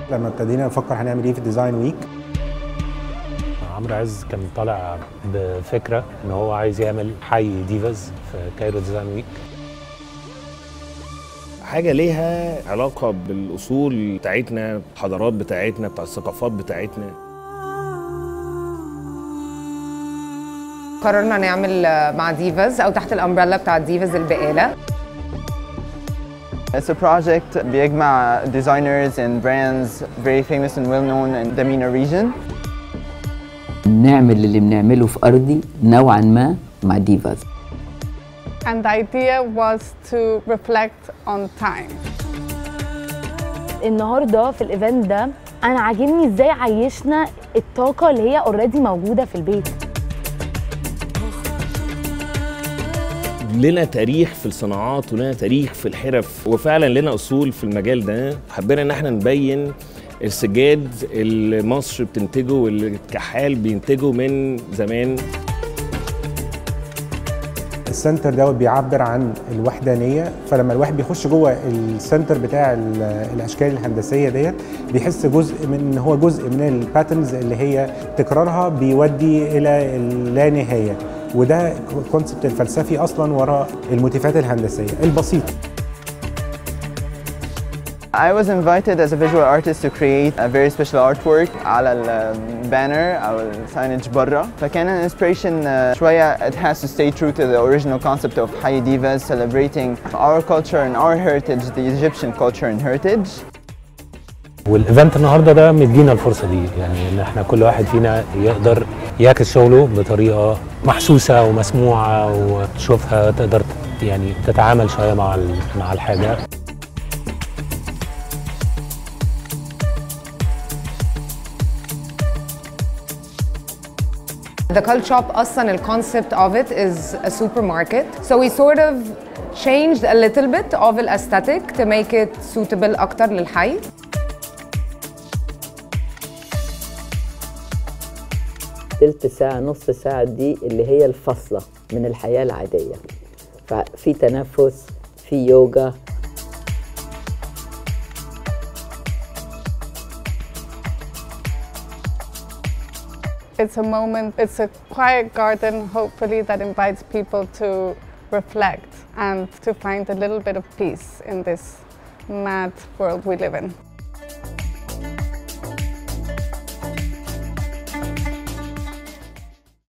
لما ابتدينا نفكر هنعمل ايه في الديزاين ويك عمرو عز كان طالع بفكره ان هو عايز يعمل حي ديفاز في كايرو ديزاين ويك حاجة ليها علاقة بالأصول بتاعتنا الحضارات بتاعتنا بتاع الثقافات بتاعتنا قررنا نعمل مع ديفاز او تحت الامبريلا بتاع ديفاز البقاله It's a project بيجمع designers and brands very famous and well known in the MENA region. نعمل اللي بنعمله في أرضي نوعا ما مع ديفاز And the idea was to reflect on time. النهارده في الايفنت ده انا عاجبني ازاي عيشنا الطاقه اللي هي اوريدي موجوده في البيت لنا تاريخ في الصناعات ولنا تاريخ في الحرف وفعلا لنا أصول في المجال ده حبينا إن احنا نبين السجاد اللي مصر بتنتجه واللي الكحال بينتجه من زمان السنتر دوت بيعبر عن الوحدانيه فلما الواحد بيخش جوه السنتر بتاع ال- الاشكال الهندسيه ديت بيحس جزء من ان هو جزء من الباترنز اللي هي تكرارها بيودي الى اللا نهايه وده كونسبت الفلسفي اصلا وراء الموتيفات الهندسيه البسيط I was invited as a visual artist to create a very special artwork على البانر أو الساينج برا فكان ال inspiration uh, شوية it has to stay true to the original concept of Hayi Divas celebrating our culture and our heritage, the Egyptian culture and heritage. والايفنت النهارده ده مدينا الفرصه دي يعني ان احنا كل واحد فينا يقدر يعكس شغله بطريقه محسوسه ومسموعه وتشوفها تقدر يعني تتعامل شويه مع ال- مع الحاجه The cult shop اصلا the concept of it is a supermarket so we sort of changed a little bit of the aesthetic to make it suitable اكتر للحي تلت ساعة نص ساعة دي اللي هي الفصلة من الحياة العادية ففي تنفس في يوجا It's a moment, it's a quiet garden, hopefully, that invites people to reflect and to find a little bit of peace in this mad world we live in.